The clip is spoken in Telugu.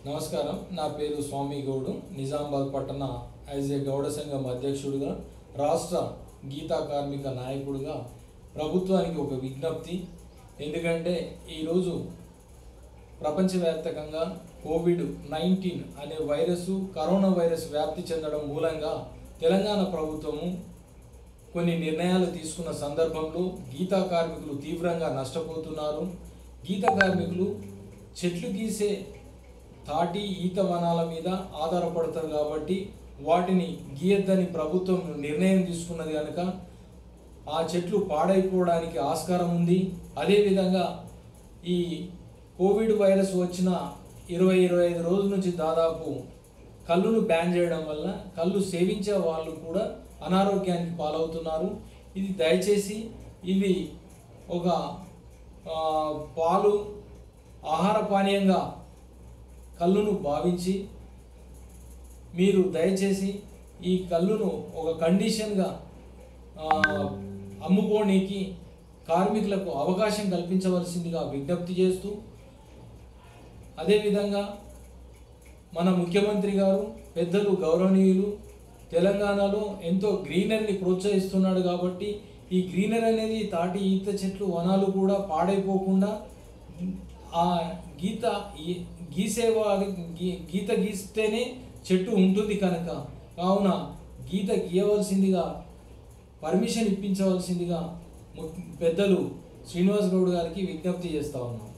నమస్కారం నా పేరు స్వామి గౌడు నిజామాబాద్ పట్టణ యాజ్ ఏ గౌడ సంఘం అధ్యక్షుడిగా రాష్ట్ర గీతా కార్మిక నాయకుడిగా ప్రభుత్వానికి ఒక విజ్ఞప్తి ఎందుకంటే ఈరోజు ప్రపంచవ్యాప్తంగా కోవిడ్ నైన్టీన్ అనే వైరస్ కరోనా వైరస్ వ్యాప్తి చెందడం మూలంగా తెలంగాణ ప్రభుత్వము కొన్ని నిర్ణయాలు తీసుకున్న సందర్భంలో గీతా కార్మికులు తీవ్రంగా నష్టపోతున్నారు గీత కార్మికులు చెట్లు గీసే తాటి ఈత వనాల మీద ఆధారపడతారు కాబట్టి వాటిని గీయద్దని ప్రభుత్వం నిర్ణయం తీసుకున్నది కనుక ఆ చెట్లు పాడైపోవడానికి ఆస్కారం ఉంది అదేవిధంగా ఈ కోవిడ్ వైరస్ వచ్చిన ఇరవై ఇరవై ఐదు రోజుల నుంచి దాదాపు కళ్ళును బ్యాన్ చేయడం వల్ల కళ్ళు సేవించే వాళ్ళు కూడా అనారోగ్యానికి పాలవుతున్నారు ఇది దయచేసి ఇవి ఒక ఆ, పాలు ఆహార పానీయంగా కళ్ళును భావించి మీరు దయచేసి ఈ కళ్ళును ఒక కండిషన్గా ఆ, అమ్ముకోనికి కార్మికులకు అవకాశం కల్పించవలసిందిగా విజ్ఞప్తి చేస్తూ అదేవిధంగా మన ముఖ్యమంత్రి గారు పెద్దలు గౌరవనీయులు తెలంగాణలో ఎంతో గ్రీనరీని ప్రోత్సహిస్తున్నాడు కాబట్టి ఈ గ్రీనరీ అనేది తాటి ఈత చెట్లు వనాలు కూడా పాడైపోకుండా ఆ గీత ఈ- గీసే వారి గీ- గీత గీస్తేనే చెట్టు ఉంటుంది కనుక కావున గీత గీయవలసిందిగా పర్మిషన్ ఇప్పించవలసిందిగా ము- పెద్దలు శ్రీనివాస్ గౌడ్ గారికి విజ్ఞప్తి చేస్తా ఉన్నాం